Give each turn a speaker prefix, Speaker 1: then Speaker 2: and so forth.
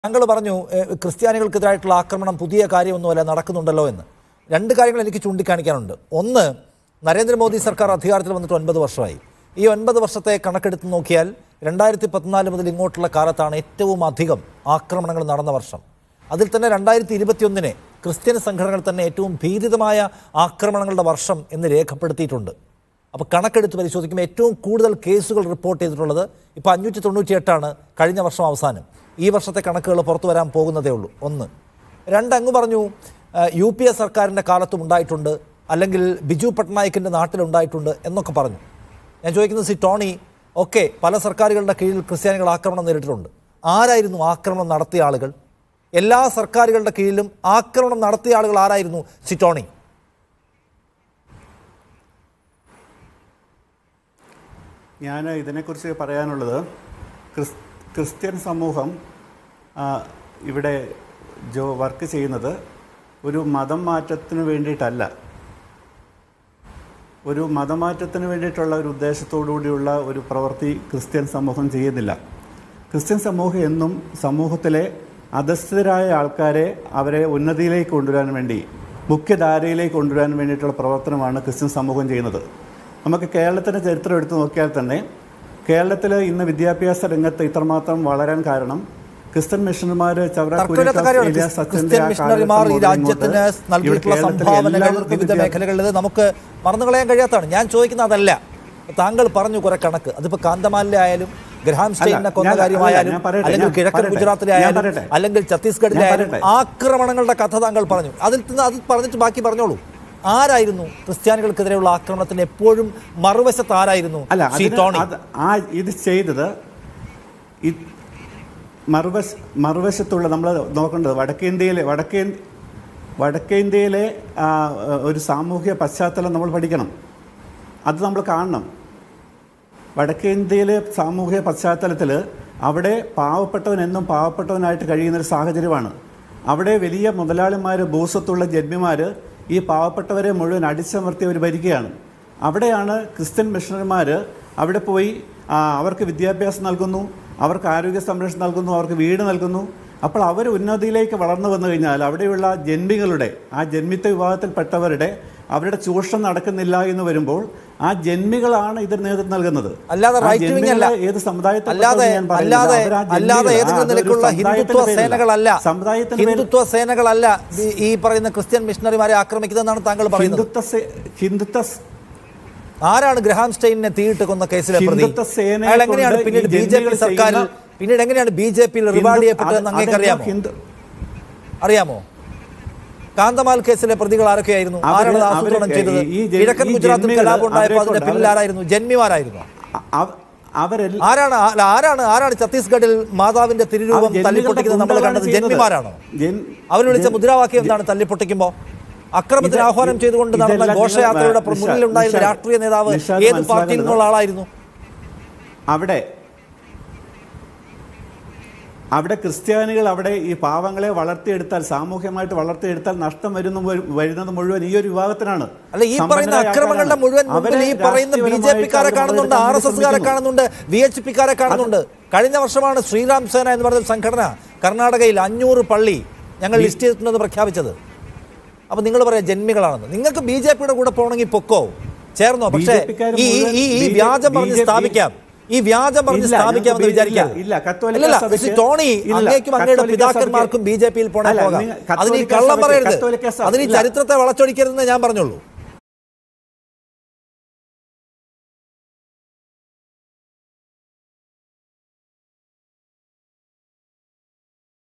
Speaker 1: താങ്കൾ പറഞ്ഞു ഏഹ്, ക്രിസ്ത്യാനികൾക്കെതിരായിട്ടുള്ള ആക്രമണം പുതിയ കാര്യമൊന്നുമല്ല നടക്കുന്നുണ്ടല്ലോ എന്ന് രണ്ട് കാര്യങ്ങൾ എനിക്ക് ചൂണ്ടിക്കാണിക്കാനുണ്ട് ഒന്ന് നരേന്ദ്രമോദി സർക്കാർ അധികാരത്തിൽ വന്നിട്ട് ഒൻപത് വർഷമായി ഈ ഒൻപത് വർഷത്തെ കണക്കെടുത്ത് നോക്കിയാൽ രണ്ടായിരത്തി പതിനാല് മുതൽ ഇങ്ങോട്ടുള്ള കാലത്താണ് ഏറ്റവും അധികം ആക്രമണങ്ങൾ നടന്ന വർഷം അതിൽ തന്നെ രണ്ടായിരത്തി ഇരുപത്തിയൊന്നിനെ ക്രിസ്ത്യൻ സംഘടനകൾ തന്നെ ഏറ്റവും ഭീതിതമായ ആക്രമണങ്ങളുടെ വർഷം എന്ന് രേഖപ്പെടുത്തിയിട്ടുണ്ട് അപ്പോൾ കണക്കെടുത്ത് പരിശോധിക്കുമ്പോൾ ഏറ്റവും കൂടുതൽ കേസുകൾ റിപ്പോർട്ട് ചെയ്തിട്ടുള്ളത് ഇപ്പോൾ അഞ്ഞൂറ്റി തൊണ്ണൂറ്റിയെട്ടാണ് കഴിഞ്ഞ വർഷം അവസാനം ഈ വർഷത്തെ കണക്കുകൾ പുറത്തു വരാൻ പോകുന്നതേ ഉള്ളൂ ഒന്ന് രണ്ട് അങ്ങ് പറഞ്ഞു ആ, യു പി എ സർക്കാരിൻ്റെ കാലത്തും ഉണ്ടായിട്ടുണ്ട് അല്ലെങ്കിൽ ബിജു പട്നായിക്കിൻ്റെ നാട്ടിലുണ്ടായിട്ടുണ്ട് എന്നൊക്കെ പറഞ്ഞു ഞാൻ ചോദിക്കുന്നത് സി ടോണി ഒക്കെ പല സർക്കാരുകളുടെ കീഴിൽ ക്രിസ്ത്യാനികൾ ആക്രമണം നേരിട്ടിട്ടുണ്ട് ആരായിരുന്നു ആക്രമണം നടത്തിയ ആളുകൾ എല്ലാ സർക്കാരുകളുടെ കീഴിലും ആക്രമണം നടത്തിയ ആളുകൾ ആരായിരുന്നു സി ടോണി
Speaker 2: ഞാൻ ഇതിനെക്കുറിച്ച് പറയാനുള്ളത് ക്രിസ് ക്രിസ്ത്യൻ സമൂഹം ആ, ഇവിടെ ജോ വർക്ക് ചെയ്യുന്നത് ഒരു മതം മാറ്റത്തിന് വേണ്ടിയിട്ടല്ല ഒരു മതമാറ്റത്തിന് വേണ്ടിയിട്ടുള്ള ഒരു ഉദ്ദേശത്തോടുകൂടിയുള്ള ഒരു പ്രവൃത്തി ക്രിസ്ത്യൻ സമൂഹം ചെയ്യുന്നില്ല ക്രിസ്ത്യൻ സമൂഹം എന്നും സമൂഹത്തിലെ അധസ്ഥിതരായ ആൾക്കാരെ അവരെ ഉന്നതിയിലേക്ക് കൊണ്ടുവരാൻ വേണ്ടി മുഖ്യധാരയിലേക്ക് കൊണ്ടുവരാൻ വേണ്ടിയിട്ടുള്ള പ്രവർത്തനമാണ് ക്രിസ്ത്യൻ സമൂഹം ചെയ്യുന്നത് നമുക്ക് കേരളത്തിൻ്റെ ചരിത്രം എടുത്തു നോക്കിയാൽ തന്നെ കേരളത്തിൽ ഇന്ന് വിദ്യാഭ്യാസ രംഗത്ത് ഇത്രമാത്രം വളരാൻ കാരണം ക്രിസ്ത്യൻ മിഷണർമാർ ചവറ
Speaker 1: തർക്കമില്ലാത്ത കാര്യമാണ് ക്രിസ്- ക്രിസ്ത്യൻ മിഷണറിമാർ ഈ രാജ്യത്തിന് നൽകിയിട്ടുള്ള സംഭാവനകൾ വിവിധ മേഖലകളിൽ നമുക്ക് മറന്നു കളയാൻ കഴിയാത്തതാണ് ഞാൻ ചോദിക്കുന്നത് അതല്ല താങ്കൾ പറഞ്ഞു കുറെ കണക്ക് അതിപ്പോ കാന്തമാലിലെ ആയാലും ഗ്രഹാം സ്റ്റെയിനെ കൊന്ന
Speaker 2: ഞാൻ-
Speaker 1: കാര്യമായാലും
Speaker 2: ഞാൻ പറയട്ടെ,
Speaker 1: അല്ലെങ്കിൽ
Speaker 2: ഞാൻ
Speaker 1: കിഴക്കൻ
Speaker 2: പറയട്ടെ,
Speaker 1: ഗുജറാത്തിലെ
Speaker 2: ഞാൻ
Speaker 1: ആയാലും
Speaker 2: പറയട്ടെ.
Speaker 1: അല്ലെങ്കിൽ ഛത്തീസ്ഗഡിലെ
Speaker 2: ഞാൻ
Speaker 1: ആയാലും
Speaker 2: പറയട്ടെ.
Speaker 1: ആക്രമണങ്ങളുടെ കഥ താങ്കൾ പറഞ്ഞു അതിൽ നിന്ന് അത് പറഞ്ഞിട്ട് ബാക്കി പറഞ്ഞോളൂ ആരായിരുന്നു ക്രിസ്ത്യാനികൾക്കെതിരെയുള്ള ആക്രമണത്തിന് എപ്പോഴും മറുവശത്ത് ആരായിരുന്നു
Speaker 2: അല്ല
Speaker 1: ശ്രീ
Speaker 2: അതിന്
Speaker 1: ടോണി
Speaker 2: അത് ആ ഇത് ചെയ്തത് ഈ മറുവശ മറുവശത്തുള്ള നമ്മൾ നോക്കേണ്ടത് വടക്കേന്ത്യയിലെ വടക്കേ വടക്കേന്ത്യയിലെ ആ, ഒരു സാമൂഹ്യ പശ്ചാത്തലം നമ്മൾ പഠിക്കണം അത് നമ്മൾ കാണണം വടക്കേന്ത്യയിലെ സാമൂഹ്യ പശ്ചാത്തലത്തിൽ അവിടെ പാവപ്പെട്ടവൻ എന്നും പാവപ്പെട്ടവനായിട്ട് കഴിയുന്നൊരു സാഹചര്യമാണ് അവിടെ വലിയ മുതലാളിമാർ ഭൂസ്വത്തുള്ള ജന്മിമാർ ഈ പാവപ്പെട്ടവരെ മുഴുവൻ അടിച്ചമർത്തി അവർ ഭരിക്കുകയാണ് അവിടെയാണ് ക്രിസ്ത്യൻ മിഷണറിമാർ അവിടെ പോയി ആ, അവർക്ക് വിദ്യാഭ്യാസം നൽകുന്നു അവർക്ക് ആരോഗ്യ സംരക്ഷണം നൽകുന്നു അവർക്ക് വീട് നൽകുന്നു അപ്പോൾ അവർ ഉന്നതിയിലേക്ക് വളർന്നു വന്നു കഴിഞ്ഞാൽ അവിടെയുള്ള ജന്മികളുടെ ആ ജന്മിത്വ വിഭാഗത്തിൽപ്പെട്ടവരുടെ അവരുടെ ചൂഷണം നടക്കുന്നില്ല എന്ന് വരുമ്പോൾ ആ ജന്മികളാണ് ഇതിന് നേതൃത്വം നൽകുന്നത്
Speaker 1: അല്ലാതെ
Speaker 2: ആ
Speaker 1: റൈറ്റ് വിങ് അല്ല
Speaker 2: ജന്മികളെ ഏത് സമുദായത്തിൽ
Speaker 1: അല്ലാതെ
Speaker 2: ഞാൻ പറയുന്നില്ല.
Speaker 1: അല്ലാതെ
Speaker 2: അവർ ആ
Speaker 1: അല്ലാതെ
Speaker 2: ജന്മികൾ, ആ,
Speaker 1: ഏതെങ്കിലും
Speaker 2: അതൊരു
Speaker 1: നിലക്കുള്ള
Speaker 2: സമുദായത്തിന്റെ
Speaker 1: ഹിന്ദുത്വ
Speaker 2: പേരിലല്ല.
Speaker 1: സേനകളല്ല
Speaker 2: സമുദായത്തിന്റെ പേരിൽ-
Speaker 1: ഹിന്ദുത്വ സേനകളല്ല ഈ- ഈ പറയുന്ന ക്രിസ്ത്യൻ മിഷണറിമാരെ ആക്രമിക്കുന്നതെന്നാണ് താങ്കൾ പറയുന്നത്
Speaker 2: ഹിന്ദുത്വ സേ- ഹിന്ദുത്വ സ്-
Speaker 1: ആരാണ് ഗ്രഹാം സ്റ്റെയിനെ തീയിട്ട് കൊന്ന കേസിലെ പ്രതി
Speaker 2: ഹിന്ദുത്വ സേനയെ
Speaker 1: അയാൾ എങ്ങനെയാണ്
Speaker 2: കൊണ്ട്
Speaker 1: പിന്നീട്
Speaker 2: ഈ
Speaker 1: ബി ജെ പി
Speaker 2: ജന്മികൾ
Speaker 1: സർക്കാരിൽ
Speaker 2: ചെയ്യുന്ന-
Speaker 1: പിന്നീട് എങ്ങനെയാണ് ബി ജെ പിയിൽ റിവാർഡ്
Speaker 2: ഹിന്ദു-
Speaker 1: ചെയ്യപ്പെട്ടതെന്ന്
Speaker 2: അത്
Speaker 1: അങ്ങേക്ക്
Speaker 2: അതെല്ലാം
Speaker 1: അറിയാമോ
Speaker 2: ഹിന്ദു
Speaker 1: അറിയാമോ കാന്തമാൽ കേസിലെ പ്രതികൾ ആരൊക്കെയായിരുന്നു
Speaker 2: അവര്
Speaker 1: ആരാണ് അത് ആസൂത്രണം
Speaker 2: അവര്
Speaker 1: ചെയ്തത്
Speaker 2: ഈ ജൻ-
Speaker 1: കിഴക്കൻ
Speaker 2: ഈ
Speaker 1: ഗുജറാത്തിൽ
Speaker 2: ജന്മികൾ
Speaker 1: കലാപം ഉണ്ടായപ്പോൾ
Speaker 2: അവരെ
Speaker 1: അതിന്റെ
Speaker 2: കൊണ്ട്
Speaker 1: പിന്നിൽ
Speaker 2: അവര്
Speaker 1: ആരായിരുന്നു ജന്മിമാരായിരുന്നു
Speaker 2: അ- അവ- അവരെല്ലാം
Speaker 1: ആരാണ് ആ- അല്ല, ആരാണ് ആരാണ് ഛത്തീസ്ഗഡിൽ മാതാവിന്റെ തിരുരൂപം
Speaker 2: ജന്മികളുടെ
Speaker 1: തല്ലിപ്പൊട്ടിക്കുന്നത് നമ്മൾ
Speaker 2: ഗുണ്ടകളാണ്
Speaker 1: കണ്ടത്
Speaker 2: ചെയ്യുന്നത്.
Speaker 1: ജന്മിമാരാണോ
Speaker 2: ജൻ-
Speaker 1: അവർ വിളിച്ച
Speaker 2: ജൻ-
Speaker 1: മുദ്രാവാക്യം എന്താണ് തല്ലിപ്പൊട്ടിക്കുമ്പോ അക്രമത്തിന്
Speaker 2: ഇത്
Speaker 1: ആഹ്വാനം
Speaker 2: ഇത്
Speaker 1: ചെയ്തുകൊണ്ട് നടന്ന
Speaker 2: ഇതെല്ലാം
Speaker 1: ഘോഷയാത്രയുടെ
Speaker 2: നിങ്ങൾ-
Speaker 1: മുന്നിലുണ്ടായിരുന്ന
Speaker 2: നിഷാദ്
Speaker 1: രാഷ്ട്രീയ നേതാവ്
Speaker 2: നിഷാദ്
Speaker 1: ഏത് പാർട്ടിയിൽ
Speaker 2: മനസ്സിലാക്കേണ്ടത്
Speaker 1: നിന്നുള്ള ആളായിരുന്നു
Speaker 2: അവിടെ അവിടെ ക്രിസ്ത്യാനികൾ അവിടെ ഈ പാവങ്ങളെ വളർത്തിയെടുത്താൽ സാമൂഹ്യമായിട്ട് വളർത്തിയെടുത്താൽ നഷ്ടം വരുന്ന മു- വരുന്നത് മുഴുവൻ ഈ ഒരു വിഭാഗത്തിനാണ്
Speaker 1: അല്ല ഈ പറയുന്ന
Speaker 2: സമ്പന്നരായ
Speaker 1: അക്രമങ്ങളുടെ
Speaker 2: ആൾക്കാരാണ്.
Speaker 1: മുഴുവൻ മുമ്പിൽ
Speaker 2: അവരെ
Speaker 1: ഈ പറയുന്ന ബി ജെ
Speaker 2: രാഷ്ട്രീയപരമായിട്ട്
Speaker 1: പിക്കാരെ
Speaker 2: അവർ
Speaker 1: കാണുന്നുണ്ട് ആർ എസ് എസ്കാരെ
Speaker 2: ശ്രമിക്കുന്നു.
Speaker 1: കാണുന്നുണ്ട് വി എച്ച് പിക്കാരെ കാണുന്നുണ്ട് കഴിഞ്ഞ വർഷമാണ് ശ്രീറാം സേന എന്ന് പറയുന്ന സംഘടന കർണാടകയിൽ അഞ്ഞൂറ് പള്ളി ഞങ്ങൾ ലിസ്റ്റ് ചെയ്തിട്ടുണ്ടെന്ന് പ്രഖ്യാപിച്ചത് അപ്പൊ നിങ്ങൾ പറയാം ജന്മികളാണെന്ന് നിങ്ങൾക്ക് ബി ജെ പിയുടെ കൂടെ പോകണമെങ്കിൽ പൊക്കോ ചേർന്നോ പക്ഷേ
Speaker 2: BJP-ക്കാര്
Speaker 1: ഈ ഈ- ഈ ഈ
Speaker 2: മുഴുവൻ
Speaker 1: വ്യാജം പറഞ്ഞ്
Speaker 2: BJP
Speaker 1: സ്ഥാപിക്കാം ഈ വ്യാജം പറഞ്ഞ്
Speaker 2: ഇല്ല,
Speaker 1: സ്ഥാപിക്കാമെന്ന്
Speaker 2: ഞങ്ങൾക്ക്
Speaker 1: വിചാരിക്കാം
Speaker 2: ഇല്ല, ഇല്ല, കത്തോലിക്ക
Speaker 1: ഇല്ലല്ല,
Speaker 2: സഭയ്ക്ക്
Speaker 1: മിസ്റ്റർ ടോണി
Speaker 2: ഇല്ല,
Speaker 1: അങ്ങേക്കും അങ്ങയുടെ
Speaker 2: കത്തോലിക്ക
Speaker 1: പിതാക്കന്മാർക്കും ബി ജെ പിയിൽ പോകണം
Speaker 2: അല്ല,
Speaker 1: പോകാം
Speaker 2: നിങ്ങൾ
Speaker 1: അതിന് ഈ
Speaker 2: കത്തോലിക്ക
Speaker 1: കള്ളം
Speaker 2: സഭയ്ക്ക്
Speaker 1: പറയരുത്
Speaker 2: കത്തോലിക്ക സഭ-
Speaker 1: അതിന് ഈ
Speaker 2: ഇല്ല.
Speaker 1: ചരിത്രത്തെ വളച്ചൊടിക്കരുതെന്ന് ഞാൻ പറഞ്ഞുള്ളൂ